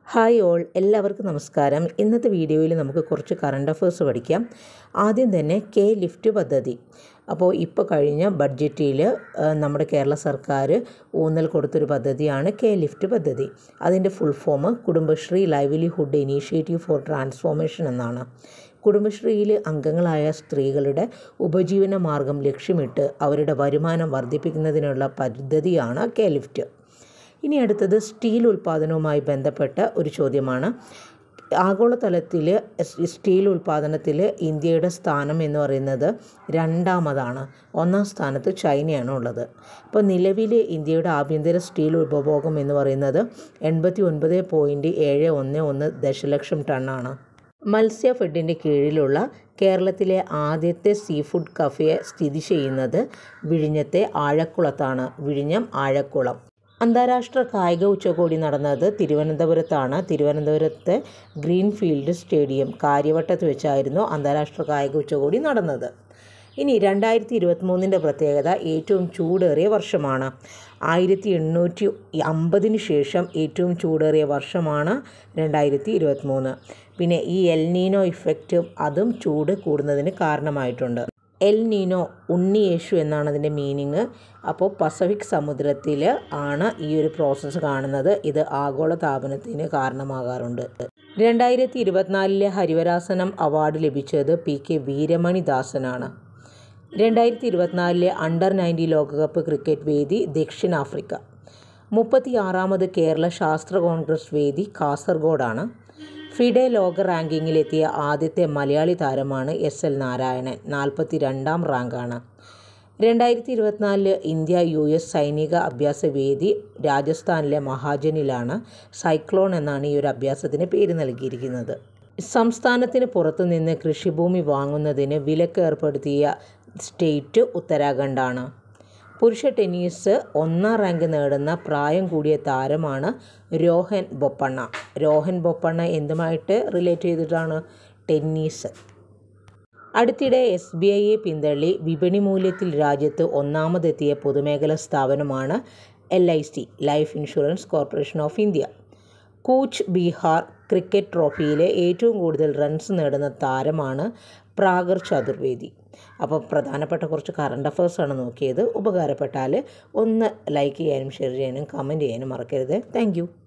hi all എല്ലാവർക്കും നമസ്കാരം ഇന്നത്തെ വീഡിയോയിൽ നമുക്ക് കുറച്ച് കറണ്ട് അഫേഴ്സ് പഠിക്കാം ആദ്യം തന്നെ കെ ലിഫ്റ്റ് പദ്ധതി അപ്പോൾ ഇപ്പോൾ കഴിഞ്ഞ ബഡ്ജറ്റിൽ നമ്മുടെ കേരള സർക്കാർ ഊന്നൽ കൊടുത്തൊരു പദ്ധതിയാണ് കെ ലിഫ്റ്റ് പദ്ധതി അതിൻ്റെ full form Kudumbashree livelihood initiative for transformation എന്നാണ് കുടുംബശ്രീയിൽ അംഗങ്ങളായ സ്ത്രീകളുടെ ഉപജീവന മാർഗം ലക്ഷ്യമിട്ട് അവരുടെ വരുമാനം വർദ്ധിപ്പിക്കുന്നതിനുള്ള പദ്ധതിയാണ് കെ ലിഫ്റ്റ് ഇനി അടുത്തത് സ്റ്റീൽ ഉൽപ്പാദനവുമായി ബന്ധപ്പെട്ട ഒരു ചോദ്യമാണ് ആഗോളതലത്തിൽ സ്റ്റീൽ ഉൽപ്പാദനത്തിൽ ഇന്ത്യയുടെ സ്ഥാനം എന്ന് പറയുന്നത് രണ്ടാമതാണ് ഒന്നാം സ്ഥാനത്ത് ചൈനയാണ് ഉള്ളത് ഇപ്പോൾ നിലവിൽ ഇന്ത്യയുടെ ആഭ്യന്തര സ്റ്റീൽ ഉപഭോഗം എന്ന് പറയുന്നത് എൺപത്തി ഒൻപത് പോയിൻറ്റ് ഏഴ് ഒന്ന് ഒന്ന് ദശലക്ഷം ടണ്ണാണ് മത്സ്യഫെഡിൻ്റെ കീഴിലുള്ള കേരളത്തിലെ ആദ്യത്തെ സീ ഫുഡ് കഫേ സ്ഥിതി ചെയ്യുന്നത് വിഴിഞ്ഞത്തെ ആഴക്കുളത്താണ് വിഴിഞ്ഞം ആഴക്കുളം അന്താരാഷ്ട്ര കായിക ഉച്ചകോടി നടന്നത് തിരുവനന്തപുരത്താണ് തിരുവനന്തപുരത്തെ ഗ്രീൻഫീൽഡ് സ്റ്റേഡിയം കാര്യവട്ടത്ത് വെച്ചായിരുന്നു അന്താരാഷ്ട്ര കായിക ഉച്ചകോടി നടന്നത് ഇനി രണ്ടായിരത്തി ഇരുപത്തിമൂന്നിൻ്റെ പ്രത്യേകത ഏറ്റവും ചൂടേറിയ വർഷമാണ് ആയിരത്തി എണ്ണൂറ്റി അമ്പതിന് ശേഷം ഏറ്റവും ചൂടേറിയ വർഷമാണ് രണ്ടായിരത്തി ഇരുപത്തിമൂന്ന് പിന്നെ ഈ എൽനീനോ ഇഫക്റ്റ് അതും ചൂട് കൂടുന്നതിന് കാരണമായിട്ടുണ്ട് എൽ നീനോ ഉണ്ണിയേശു എന്നാണ് അതിൻ്റെ മീനിങ് അപ്പോൾ പസഫിക് സമുദ്രത്തിൽ ആണ് ഈ ഒരു പ്രോസസ്സ് കാണുന്നത് ഇത് ആഗോള താപനത്തിന് കാരണമാകാറുണ്ട് രണ്ടായിരത്തി ഇരുപത്തിനാലിലെ ഹരിവരാസനം അവാർഡ് ലഭിച്ചത് പി കെ വീരമണി ദാസനാണ് രണ്ടായിരത്തി ഇരുപത്തിനാലിലെ അണ്ടർ നയൻറ്റി ലോകകപ്പ് ക്രിക്കറ്റ് വേദി ദക്ഷിണാഫ്രിക്ക മുപ്പത്തി ആറാമത് കേരള ശാസ്ത്ര കോൺഗ്രസ് വേദി കാസർഗോഡാണ് ഫിഡെ ലോക റാങ്കിങ്ങിലെത്തിയ ആദ്യത്തെ മലയാളി താരമാണ് എസ് എൽ നാരായണൻ നാൽപ്പത്തി രണ്ടാം റാങ്കാണ് രണ്ടായിരത്തി ഇരുപത്തിനാലില് ഇന്ത്യ യു എസ് സൈനിക അഭ്യാസ വേദി രാജസ്ഥാനിലെ മഹാജനിലാണ് സൈക്ലോൺ എന്നാണ് ഈ ഒരു അഭ്യാസത്തിന് പേര് നൽകിയിരിക്കുന്നത് സംസ്ഥാനത്തിന് പുറത്തുനിന്ന് കൃഷിഭൂമി വാങ്ങുന്നതിന് വിലക്ക് ഏർപ്പെടുത്തിയ സ്റ്റേറ്റ് ഉത്തരാഖണ്ഡാണ് പുരുഷ ടെന്നീസ് ഒന്നാം റാങ്ക് നേടുന്ന പ്രായം കൂടിയ താരമാണ് രോഹൻ ബൊപ്പണ്ണ രോഹൻ ബൊപ്പണ്ണ എന്തുമായിട്ട് റിലേറ്റ് ചെയ്തിട്ടാണ് ടെന്നീസ് അടുത്തിടെ എസ് ബി ഐയെ പിന്തള്ളി വിപണി മൂല്യത്തിൽ രാജ്യത്ത് ഒന്നാമതെത്തിയ പൊതുമേഖലാ സ്ഥാപനമാണ് L I C life insurance corporation of India Cooch Behar cricket ട്രോഫിയിലെ ഏറ്റവും കൂടുതൽ റൺസ് നേടുന്ന താരമാണ് പ്രാഗർ ചതുർവേദി അപ്പോൾ പ്രധാനപ്പെട്ട കുറച്ച് കറണ്ട് അഫേഴ്സാണ് നോക്കിയത് ഉപകാരപ്പെട്ടാൽ ഒന്ന് ലൈക്ക് ചെയ്യാനും ഷെയർ ചെയ്യാനും കമൻറ്റ് ചെയ്യാനും മറക്കരുത് താങ്ക്